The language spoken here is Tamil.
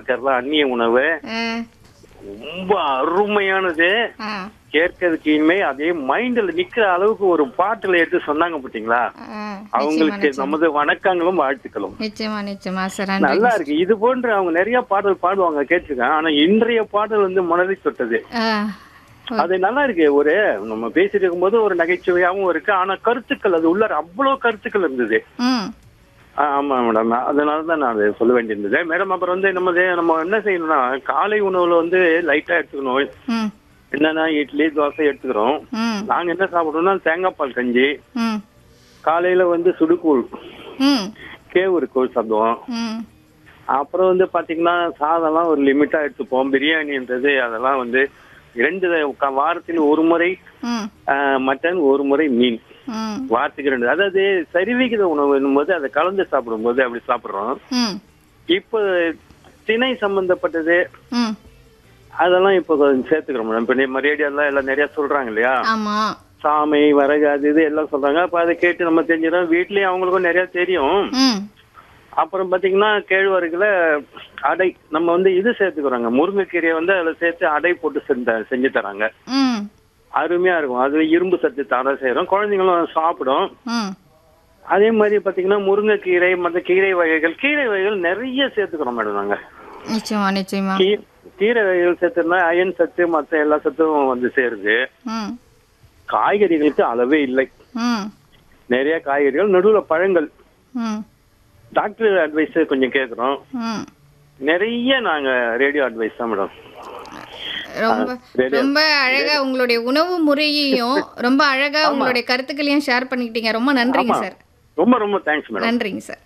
இருக்காருல அந்நிய உணவு ஆ, ரொம்ப அருமையானது ஆ, கேட்கறதுக்கு இனிமே அதே மைண்ட்ல நிக்கிற அளவுக்கு ஒரு பாட்டுல எடுத்து சொன்னாங்க பாத்தீங்களா ஆ. அவங்களுக்கு நமது வணக்கங்களும் வாழ்த்துக்களும் நிச்சயமா நிச்சயமா சார் நல்லா நன்றி இருக்கு இது போன்று அவங்க நிறைய பாடல் பாடுவாங்க கேட்டிருக்கேன் ஆனா இன்றைய பாடல் வந்து மனதை தொட்டது ஆ, அது நல்லா இருக்கு ஒரு நம்ம பேசிட்டு இருக்கும்போது ஒரு நகைச்சுவையாவும் இருக்கு ஆனா கருத்துக்கள் அது உள்ள அவ்வளவு கருத்துக்கள் இருந்தது ம் ஆ, ஆமா மேடம் அதனால தான் நான் அதை சொல்ல வேண்டியிருந்தது மேடம் அப்புறம் வந்து நம்ம நம்ம என்ன செய்யணும்னா காலை உணவுல வந்து லைட்டா எடுத்துக்கணும் ம் என்னன்னா இட்லி தோசை எடுத்துக்கிறோம் ம் நாங்க என்ன சாப்பிடுறோம்னா தேங்காய் பால் கஞ்சி ம் காலையில வந்து சுடுக்கூழ் ம் கேவுரு கூழ் சாப்பிடுவோம் ம் அப்புறம் வந்து பாத்தீங்கன்னா சாதம்லாம் ஒரு லிமிட்டா எடுத்துப்போம் பிரியாணின்றது அதெல்லாம் வந்து ரெண்டு க- வாரத்தில் ஒரு முறை ம் ஆஹ், மட்டன் ஒரு முறை மீன் ம் வாரத்துக்கு ரெண்டு அதாவது சரிவிகித உணவு போது அதை கலந்து சாப்பிடும்போது அப்படி சாப்பிடுறோம் ம் இப்போ திணை சம்பந்தப்பட்டது ம் அதெல்லாம் இப்போ கொஞ்சம் சேர்த்துக்கிறோம் மேடம் இப்போ நம்ம ரேடியோலாம் எல்லாம் நிறைய சொல்றாங்க இல்லையா ஆமா சாமை வரகு அது இது எல்லாம் சொல்றாங்க அப்ப அதை கேட்டு நம்ம தெரிஞ்சிடும் வீட்லயும் அவங்களுக்கும் நிறைய தெரியும் ம் அப்புறம் பாத்தீங்கன்னா கேழ்வரகுல அடை நம்ம வந்து இது சேர்த்துக்கிறோங்க முருங்கைக்கீரையை வந்து அதுல சேர்த்து அடை போட்டு செஞ்ச செஞ்சு தராங்க ம் அருமையா இருக்கும் அதுல இரும்பு சத்து தானே செய்யறோம் குழந்தைங்களும் சாப்பிடும் ம் அதே மாதிரி பாத்தீங்கன்னா முருங்கைக்கீரை மற்ற கீரை வகைகள் கீரை வகைகள் நிறைய சேர்த்துக்கிறோம் மேடம் நாங்க நிச்சயமா நிச்சயமா கீ- கீரை வகைகள் சேர்த்துனா அயன் சத்து மற்ற எல்லா சத்தும் வந்து சேருது ம் காய்கறிகளுக்கு அளவே இல்லை ம் நிறைய காய்கறிகள் நடுவுல பழங்கள் ம் டாக்டர் அட்வைஸ் கொஞ்சம் கேக்குறோம் ம் நிறைய நாங்க ரேடியோ அட்வைஸ் தான் மேடம் ரொம்ப radio- ரொம்ப அழகா உங்களுடைய உணவு முறையையும் ரொம்ப அழகா உங்களுடைய கருத்துக்களையும் ஷேர் பண்ணிக்கிட்டீங்க ரொம்ப நன்றிங்க ஆமா. சார் ரொம்ப ரொம்ப தேங்க்ஸ் மேடம் நன்றிங்க சார்